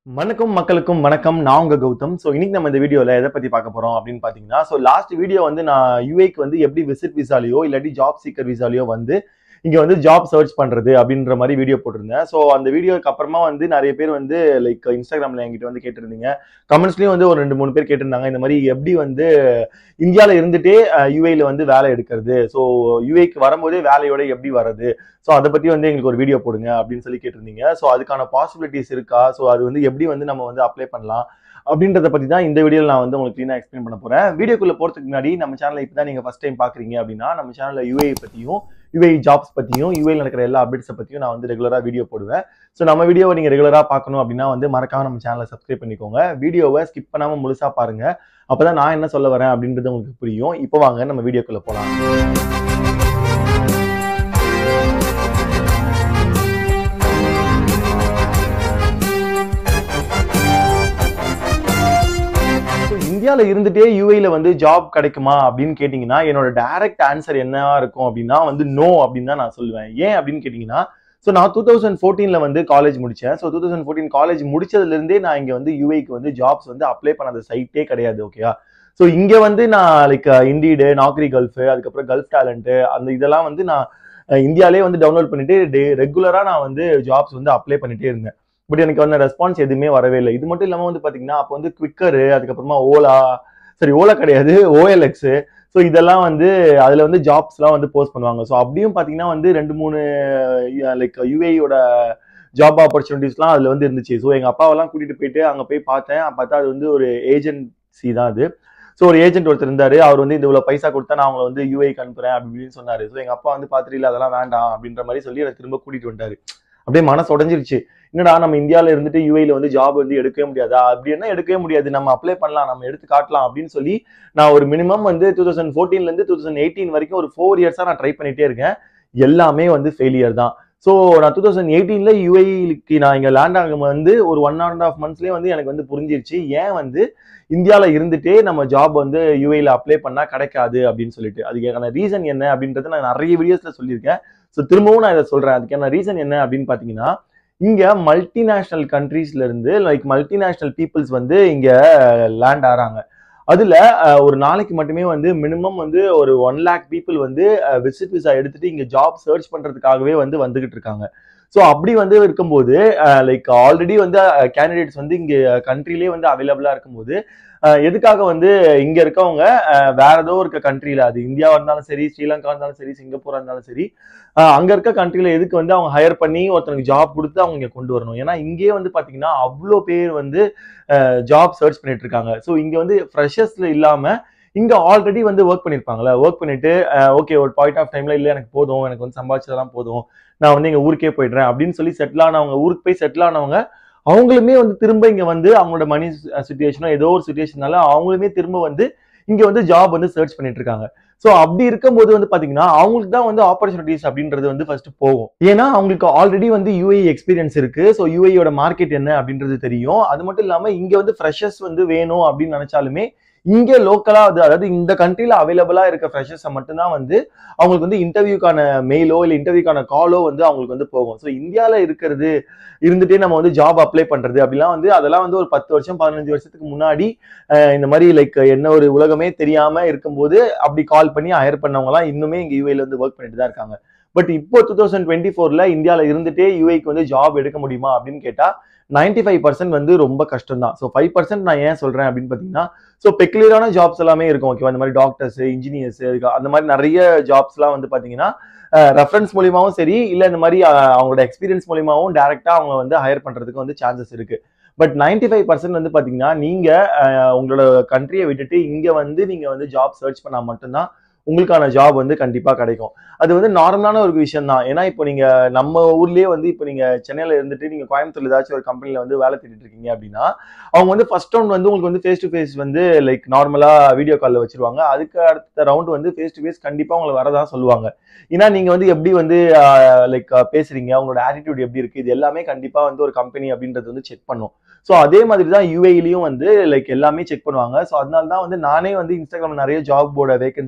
வணக்கம் மக்களுக்கும் வணக்கம் நான் உங்க கௌதம் ஸோ இன்னைக்கு நம்ம இந்த வீடியோல எதை பத்தி பார்க்க போறோம் அப்படின்னு பாத்தீங்கன்னா ஸோ லாஸ்ட் வீடியோ வந்து நான் யூஏக்கு வந்து எப்படி விசிட் விசாலையோ இல்லாட்டி ஜாப் சீக்கர் விசாலையோ வந்து இங்க வந்து ஜாப் சர்ச் பண்றது அப்படின்ற மாதிரி வீடியோ போட்டிருந்தேன் ஸோ அந்த வீடியோக்கு அப்புறமா வந்து நிறைய பேர் வந்து லைக் இன்ஸ்டாகிராம்ல என்கிட்ட வந்து கேட்டிருந்தீங்க கமெண்ட்ஸ்லயும் வந்து ஒரு ரெண்டு மூணு பேர் கேட்டிருந்தாங்க இந்த மாதிரி எப்படி வந்து இந்தியாவில் இருந்துட்டே யூஏல வந்து வேலை எடுக்கிறது ஸோ யூஏக்கு வரும்போதே வேலையோட எப்படி வர்றது ஸோ அதை பத்தி வந்து எங்களுக்கு ஒரு வீடியோ போடுங்க அப்படின்னு சொல்லி கேட்டிருந்தீங்க ஸோ அதுக்கான பாசிபிலிட்டிஸ் இருக்கா ஸோ அது வந்து எப்படி வந்து நம்ம வந்து அப்ளை பண்ணலாம் அப்படின்றத பத்தி தான் இந்த வீடியோவில் நான் வந்து உங்களுக்கு க்ளீனாக எக்ஸ்பிளைன் பண்ண போறேன் வீடியோக்குள்ள போறதுக்கு முன்னாடி நம்ம சேனலை இப்போ தான் நீங்க ஃபர்ஸ்ட் டைம் பாக்குறீங்க அப்படின்னா நம்ம சேனல்ல யூஏ பத்தியும் யூஏ ஜாப்ஸ் பத்தியும் யூஏல நடக்கிற எல்லா அப்டேட்ஸை பத்தியும் நான் வந்து ரெகுலரா வீடியோ போடுவேன் ஸோ நம்ம வீடியோவை நீங்க ரெகுலரா பார்க்கணும் அப்படின்னா வந்து மறக்காம நம்ம சேனலை சப்ஸ்கிரைப் பண்ணிக்கோங்க வீடியோவை ஸ்கிப் பண்ணாம முழுசா பாருங்க அப்பதான் நான் என்ன சொல்ல வரேன் அப்படின்றது உங்களுக்கு புரியும் இப்போ வாங்க நம்ம வீடியோக்குள்ள போலாம் So, இந்தியால இருந்துட்டே யூஏல வந்து ஜாப் கிடைக்குமா அப்படின்னு கேட்டீங்கன்னா என்னோட டைரக்ட் ஆன்சர் என்னவா இருக்கும் அப்படின்னா வந்து நோ அப்படின்னு தான் நான் சொல்லுவேன் ஏன் அப்படின்னு கேட்டீங்கன்னா ஸோ நான் டூ தௌசண்ட் ஃபோர்டீன்ல வந்து காலேஜ் முடிச்சேன் so two thousand fourteen college முடிச்சதுல இருந்தே நான் இங்க வந்து யூஏக்கு வந்து ஜாப்ஸ் வந்து அப்ளை பண்ணாத சைட்டே கிடையாது ஓகேயா ஸோ இங்க வந்து நான் லைக் இண்டீடு நாக்ரி கல்ஃப் அதுக்கப்புறம் கல்ஃப் டேலண்ட் அந்த இதெல்லாம் வந்து நான் அஹ், இந்தியாலே வந்து டவுன்லோட் பண்ணிட்டு டே ரெகுலரா நான் வந்து ஜாப்ஸ் வந்து அப்ளை பண்ணிட்டே இருந்தேன் பட் எனக்கு வந்து ரெஸ்பான்ஸ் எதுவுமே வரவே இல்லை இது மட்டும் இல்லாமல் வந்து பார்த்தீங்கன்னா அப்போ வந்து குவிக்கரு அதுக்கப்புறமா ஓலா சரி ஓலா கிடையாது ஓஎல்எக்ஸ் ஸோ இதெல்லாம் வந்து அதில் வந்து ஜாப்ஸ்லாம் வந்து போஸ்ட் பண்ணுவாங்க ஸோ அப்படியும் பார்த்தீங்கன்னா வந்து ரெண்டு மூணு லைக் யூஏயோட ஜாப் ஆப்பர்ச்சுனிட்டிஸ்லாம் அதில் வந்து இருந்துச்சு ஸோ எங்கள் அப்பாவெல்லாம் கூட்டிகிட்டு போயிட்டு அங்கே போய் பார்த்தேன் பார்த்தா அது வந்து ஒரு ஏஜென்சி தான் அது ஸோ ஒரு ஏஜென்ட் ஒருத்தர் இருந்தாரு அவர் வந்து இந்த இவ்வளோ பைசா கொடுத்தா நான் அவங்களை வந்து யூஏக்கு அனுப்புறேன் அப்படி இப்படின்னு சொன்னாரு ஸோ எங்கள் அப்பா வந்து பார்த்துட்டு இல்லை அதெல்லாம் வேண்டாம் அப்படின்ற மாதிரி சொல்லி எனக்கு திரும்ப கூட்டிட்டு வந்தாரு அப்படியே மனசு உடஞ்சிருச்சு என்னடா நம்ம இந்தியாவில் இருந்துட்டு யூஏல வந்து ஜாப் வந்து எடுக்கவே முடியாதா அப்படி என்ன எடுக்கவே முடியாது நம்ம அப்ளை பண்ணலாம் நம்ம எடுத்து காட்டலாம் அப்படின்னு சொல்லி நான் ஒரு மினிமம் வந்து டூ தௌசண்ட் ஃபோர்டீன்லேருந்து டூ தௌசண்ட் எயிட்டீன் வரைக்கும் ஒரு ஃபோர் இயர்ஸாக நான் ட்ரை பண்ணிட்டே இருக்கேன் எல்லாமே வந்து ஃபெயிலியர் தான் ஸோ நான் டூ தௌசண்ட் எயிட்டீனில் யூஏக்கு நான் இங்கே லேண்ட் ஆகும் வந்து ஒரு ஒன் அண்ட் ஆஃப் மந்த்ஸ்லேயே வந்து எனக்கு வந்து புரிஞ்சிருச்சு ஏன் வந்து இந்தியாவில் இருந்துட்டே நம்ம ஜாப் வந்து யூஏல அப்ளை பண்ணால் கிடைக்காது அப்படின்னு சொல்லிட்டு அதுக்கான ரீசன் என்ன அப்படின்றத நான் நிறைய வீடியோஸில் சொல்லியிருக்கேன் ஸோ திரும்பவும் நான் இதை சொல்கிறேன் அதுக்கான ரீசன் என்ன அப்படின்னு பார்த்தீங்கன்னா இங்கே மல்டிநேஷ்னல் கண்ட்ரீஸ்ல இருந்து லைக் மல்டிநேஷ்னல் பீப்புள்ஸ் வந்து இங்கே லேண்ட் ஆகிறாங்க அதில் ஒரு நாளைக்கு மட்டுமே வந்து மினிமம் வந்து ஒரு ஒன் லேக் பீப்புள் வந்து விசிட் விசா எடுத்துட்டு இங்கே ஜாப் சர்ச் பண்ணுறதுக்காகவே வந்து வந்துகிட்டு இருக்காங்க ஸோ அப்படி வந்து இருக்கும்போது லைக் ஆல்ரெடி வந்து கேண்டிடேட்ஸ் வந்து இங்கே கண்ட்ரிலே வந்து அவைலபிளாக இருக்கும்போது அஹ், எதுக்காக வந்து இங்கே இருக்கவங்க அஹ், வேற ஏதோ இருக்க கண்ட்ரியில் அது இந்தியாவாக இருந்தாலும் சரி ஸ்ரீலங்கா இருந்தாலும் சரி சிங்கப்பூரா இருந்தாலும் சரி அஹ், அங்க இருக்க கண்ட்ரில எதுக்கு வந்து அவங்க ஹையர் பண்ணி ஒருத்தனுக்கு ஜாப் கொடுத்து அவங்க இங்க கொண்டு வரணும் ஏன்னா இங்கேயே வந்து பாத்தீங்கன்னா அவ்வளோ பேர் வந்து ஜாப் சர்ச் பண்ணிட்டு இருக்காங்க ஸோ இங்க வந்து ஃப்ரெஷர்ஸ்ல இல்லாம இங்க ஆல்ரெடி வந்து ஒர்க் பண்ணிருப்பாங்கல்ல ஒர்க் பண்ணிட்டு ஓகே ஒரு பாயிண்ட் ஆஃப் டைம்ல இல்ல எனக்கு போதும் எனக்கு வந்து சம்பாதிச்சதெல்லாம் போதும் நான் வந்து எங்க ஊருக்கே போயிடுறேன் அப்படின்னு சொல்லி செட்டில் ஆனவங்க ஊருக்கு போய் செட்டில் ஆனவங்க அவங்களுமே வந்து திரும்ப இங்க வந்து அவங்களோட மணி சுச்சுவேஷனோ ஏதோ ஒரு சுச்சுவேஷனால அவங்களுமே திரும்ப வந்து இங்க வந்து ஜாப் வந்து சர்ச் பண்ணிட்டு இருக்காங்க ஸோ அப்படி இருக்கும்போது வந்து பாத்தீங்கன்னா அவங்களுக்கு தான் வந்து ஆப்பர்ச்சுனிட்டிஸ் அப்படின்றது வந்து ஃபர்ஸ்ட் போகும் ஏன்னா அவங்களுக்கு ஆல்ரெடி வந்து யூஏ எக்ஸ்பீரியன்ஸ் இருக்கு ஸோ யூஏயோட மார்க்கெட் என்ன அப்படின்றது தெரியும் அது மட்டும் இல்லாம இங்க வந்து ஃப்ரெஷர்ஸ் வந்து வேணும் அப்படின்னு நினைச்சாலுமே இங்க லோக்கலா அது அதாவது இந்த கண்ட்ரில அவைலபிளா இருக்க ஃப்ரெஷர்ஸை மட்டும்தான் வந்து அவங்களுக்கு வந்து இன்டர்வியூக்கான மெயிலோ இல்லை இன்டர்வியூக்கான காலோ வந்து அவங்களுக்கு வந்து போகும் ஸோ இந்தியாவில் இருக்கிறது இருந்துட்டே நம்ம வந்து ஜாப் அப்ளை பண்றது அப்படிலாம் வந்து அதெல்லாம் வந்து ஒரு பத்து வருஷம் பதினஞ்சு வருஷத்துக்கு முன்னாடி அஹ், இந்த மாதிரி லைக் என்ன ஒரு உலகமே தெரியாம இருக்கும்போது அப்படி கால் பண்ணி ஹயர் பண்ணவங்கலாம் இன்னுமே இங்க யூஏல வந்து ஒர்க் பண்ணிட்டு தான் இருக்காங்க பட் இப்போ டூ தௌசண்ட் டுவெண்ட்டி ஃபோர்ல இந்தியாவில் இருந்துட்டே யூஏக்கு வந்து ஜாப் எடுக்க முடியுமா அப்படின்னு கேட்டா 95% ஃபைவ் பர்சன்ட் வந்து ரொம்ப கஷ்டம் தான் ஸோ ஃபைவ் பர்சன்ட் நான் ஏன் சொல்றேன் அப்படின்னு பார்த்தீங்கன்னா ஸோ பெக்குலரான ஜாப்ஸ் எல்லாமே இருக்கும் ஓகேவா இந்த மாதிரி டாக்டர்ஸ் இன்ஜினியர்ஸ் அந்த மாதிரி நிறைய ஜாப்ஸ்லாம் வந்து பார்த்தீங்கன்னா ரெஃபரன்ஸ் மூலியமாவும் சரி இல்லை இந்த மாதிரி அஹ், அவங்களோட எக்ஸ்பீரியன்ஸ் மூலியமாவும் டேரெக்டாக அவங்க வந்து ஹையர் பண்ணுறதுக்கு வந்து சான்சஸ் இருக்கு பட் 95% ஃபைவ் பர்சன்ட் வந்து பார்த்தீங்கன்னா நீங்கள் உங்களோட கண்ட்ரியை விட்டுட்டு இங்கே வந்து நீங்கள் வந்து ஜாப் சர்ச் பண்ணால் மட்டும்தான் உங்களுக்கான ஜாப் வந்து கண்டிப்பாக கிடைக்கும் அது வந்து நார்மலான ஒரு விஷயம் தான் ஏன்னா இப்போ நீங்கள் நம்ம ஊர்லேயே வந்து இப்போ நீங்கள் சென்னையில் இருந்துட்டு நீங்கள் கோயம்புத்தூர்ல ஏதாச்சும் ஒரு கம்பெனியில் வந்து வேலை தேடிட்டு இருக்கீங்க அப்படின்னா அவங்க வந்து ஃபர்ஸ்ட் ரவுண்ட் வந்து உங்களுக்கு வந்து ஃபேஸ் டு ஃபேஸ் வந்து லைக் நார்மலாக வீடியோ காலில் வச்சிருவாங்க அதுக்கு அடுத்த ரவுண்ட் வந்து ஃபேஸ் டு ஃபேஸ் கண்டிப்பாக உங்களை வரதான் சொல்லுவாங்க ஏன்னா நீங்கள் வந்து எப்படி வந்து லைக் பேசுறீங்க உங்களோட ஆட்டிடியூட் எப்படி இருக்கு இது எல்லாமே கண்டிப்பாக வந்து ஒரு கம்பெனி அப்படின்றது வந்து செக் பண்ணும் ஸோ அதே மாதிரி தான் யூஏலையும் வந்து லைக் எல்லாமே செக் பண்ணுவாங்க ஸோ அதனால தான் வந்து நானே வந்து இன்ஸ்டாகிராம் நிறைய ஜாப் போர்ட வேகன்சி வந்து போஸ்ட்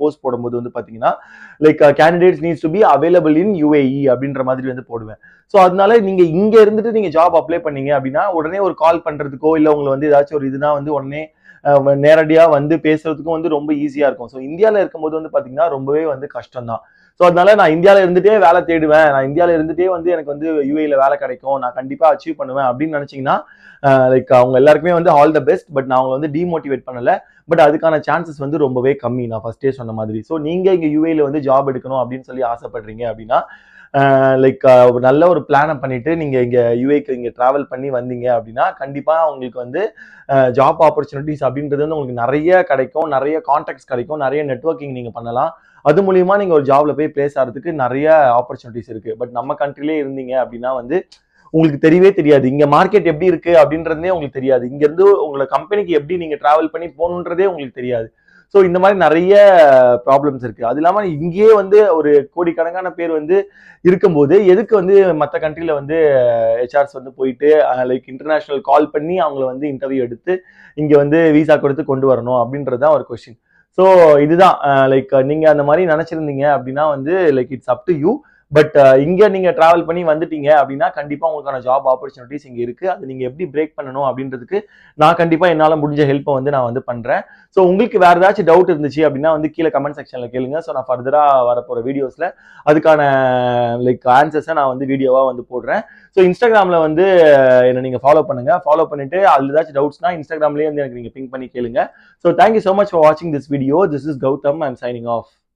போஸ்ட் போடும்போது வந்து பாத்தீங்கன்னா like candidates needs to be available in UAE அப்படின்ற மாதிரி வந்து போடுவேன் ஸோ அதனால நீங்க இங்க இருந்துட்டு நீங்க ஜாப் அப்ளை பண்ணீங்க அப்படின்னா உடனே ஒரு கால் பண்றதுக்கோ இல்ல உங்களை வந்து ஏதாச்சும் ஒரு இதுனா வந்து உடனே அஹ், நேரடியா வந்து பேசுறதுக்கும் வந்து ரொம்ப ஈஸியா இருக்கும் ஸோ இந்தியால இருக்கும்போது வந்து பாத்தீங்கன்னா ரொம்பவே வந்து கஷ்டம் தான் ஸோ அதனால நான் இந்தியாவில் இருந்துட்டே வேலை தேடுவேன் நான் இந்தியாவில் இருந்துட்டே வந்து எனக்கு வந்து யூஏல வேலை கிடைக்கும் நான் கண்டிப்பாக அச்சீவ் பண்ணுவேன் அப்படின்னு நினச்சிங்கன்னா லைக் அவங்க எல்லாருக்குமே வந்து ஆல் த பெஸ்ட் பட் நான் அவங்களை வந்து டிமோட்டிவேட் பண்ணல பட் அதுக்கான சான்சஸ் வந்து ரொம்பவே கம்மி நான் ஃபர்ஸ்டே சொன்ன மாதிரி ஸோ நீங்கள் இங்கே யூஏல வந்து ஜாப் எடுக்கணும் அப்படின்னு சொல்லி ஆசைப்படுறீங்க அப்படின்னா லைக் நல்ல ஒரு பிளானை பண்ணிட்டு நீங்கள் இங்கே யூஏக்கு இங்கே ட்ராவல் பண்ணி வந்தீங்க அப்படின்னா கண்டிப்பாக உங்களுக்கு வந்து ஜாப் ஆப்பர்ச்சுனிட்டிஸ் அப்படின்றது வந்து உங்களுக்கு நிறைய கிடைக்கும் நிறைய கான்டாக்ட்ஸ் கிடைக்கும் நிறைய நெட்ஒர்க்கிங் நீங்கள் பண்ணலாம் அது மூலியமா நீங்க ஒரு ஜாப்ல போய் பிளேஸ் ஆகிறதுக்கு நிறைய ஆப்பர்ச்சுனிட்டிஸ் இருக்கு பட் நம்ம கண்ட்ரிலே இருந்தீங்க அப்படின்னா வந்து உங்களுக்கு தெரியவே தெரியாது இங்க மார்க்கெட் எப்படி இருக்கு அப்படின்றதே உங்களுக்கு தெரியாது இங்க இருந்து உங்களை கம்பெனிக்கு எப்படி நீங்க டிராவல் பண்ணி போகணுன்றதே உங்களுக்கு தெரியாது ஸோ இந்த மாதிரி நிறைய ப்ராப்ளம்ஸ் இருக்கு அது இல்லாம இங்கேயே வந்து ஒரு கோடிக்கணக்கான பேர் வந்து இருக்கும்போது எதுக்கு வந்து மற்ற கண்ட்ரில வந்து ஹெச்ஆர்ஸ் வந்து போயிட்டு லைக் இன்டர்நேஷனல் கால் பண்ணி அவங்கள வந்து இன்டர்வியூ எடுத்து இங்க வந்து விசா கொடுத்து கொண்டு வரணும் அப்படின்றது தான் ஒரு கொஸ்டின் ஸோ இதுதான் லைக் நீங்க அந்த மாதிரி நினைச்சிருந்தீங்க அப்படின்னா வந்து like it's up to you but இங்க நீங்க டிராவல் பண்ணி வந்துட்டீங்க அப்படின்னா கண்டிப்பா உங்களுக்கான ஜாப் ஆப்பர்ச்சுனிட்டிஸ் இங்க இருக்கு அது நீங்க எப்படி பிரேக் பண்ணணும் அப்படின்றதுக்கு நான் கண்டிப்பா என்னால முடிஞ்ச ஹெல்ப்பை வந்து நான் வந்து பண்றேன் ஸோ உங்களுக்கு வேற ஏதாச்சும் டவுட் இருந்துச்சு அப்படின்னா வந்து கீழே கமெண்ட் செக்ஷன்ல கேளுங்க ஸோ நான் ஃபர்தரா வரப்போற வீடியோஸ்ல அதுக்கான லைக் ஆன்சர்ஸை நான் வந்து வீடியோவா வந்து போடுறேன் ஸோ இன்ஸ்டாகிராம்ல வந்து என்ன நீங்க ஃபாலோ பண்ணுங்க ஃபாலோ பண்ணிட்டு அதுல ஏதாச்சும் டவுட்ஸ்னா இன்ஸ்டாகிராம்லயே வந்து எனக்கு நீங்க பிங்க் பண்ணி கேளுங்க so thank you so much for வாட்சிங் this video this is Gautham I'm signing of